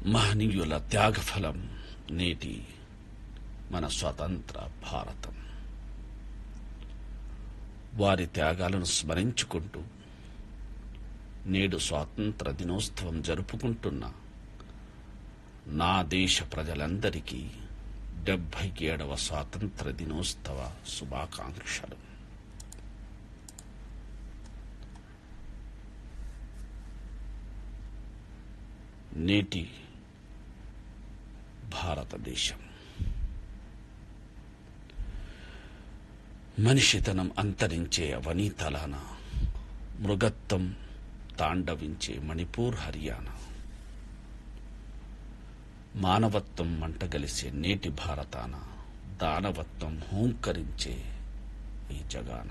మహనీయుల త్యాగఫలం నేటి మన స్వతంత్ర భారతం వారి త్యాగాలను స్మరించుకుంటూ నేడు స్వాతంత్ర దినోత్సవం జరుపుకుంటున్న నా దేశ ప్రజలందరికీ డెబ్బై ఏడవ స్వాతంత్ర దినోత్సవ శుభాకాంక్షలు నేటి భారతదేశం మనిషితనం అంతరించే అవనీతలాన మృగత్వం తాండవించే మణిపూర్ హర్యానా మానవత్వం మంటగలిసే నేటి భారతాన దానవత్వం హూంకరించే ఈ జగాన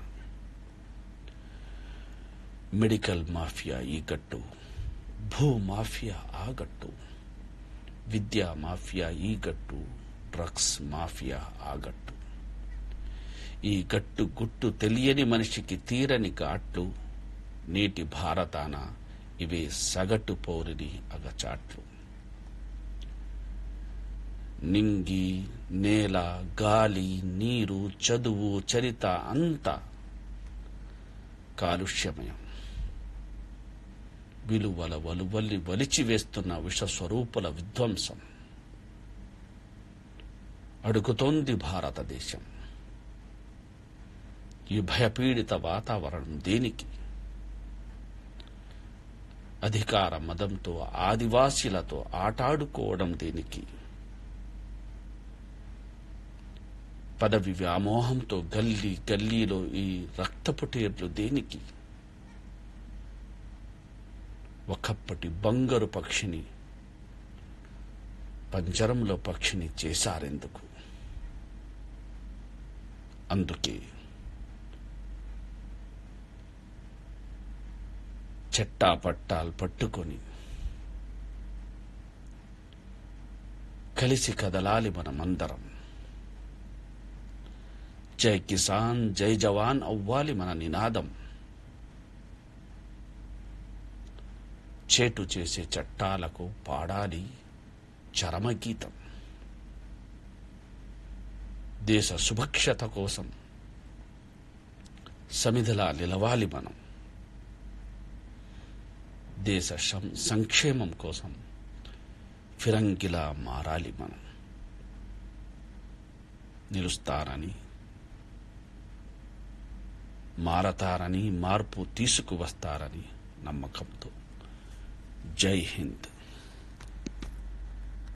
మెడికల్ మాఫియా ఈ గట్టు భూ మాఫియా ఆ గట్టు విద్యా మాఫియా ఈ గట్టు డ్రగ్స్ మాఫియా ఆ గట్టు ఈ గట్టు గుట్టు తెలియని మనిషికి తీరని ఘాట్లు నేటి భారతాన ఇవే సగటు పౌరిని అగచాట్లు నింగి నేల గాలి నీరు చదువు చరిత అంతా కాలుష్యమయం విలువల వలువల్లి వలిచి వేస్తున్న విషస్వరూపుల విధ్వంసం అడుగుతోంది భారతదేశం ఈ భయపీడిత వాతావరణం దేనికి అధికార మదంతో ఆదివాసీలతో ఆటాడుకోవడం దేనికి పదవి వ్యామోహంతో గల్లీ గల్లీలో ఈ రక్తపుటేర్లు దేనికి ఒకప్పటి బంగారు పక్షిని పంజరంలో పక్షిని చేశారెందుకు అందుకే చెట్టా పట్టాలు పట్టుకొని కలిసి కదలాలి మనమందరం జై కిసాన్ జై జవాన్ అవ్వాలి మన నినాదం చేటు చేసే చట్టాలకు పాడాలి చరమగీతం దేశ సుభక్షత కోసం సమిధలా నిలవాలి మనం దేశ సం- సంక్షేమం కోసం ఫిరంగిలా మారాలి మనం నిలుస్తారని మారతారని మార్పు తీసుకువస్తారని నమ్మకంతో జై హింద్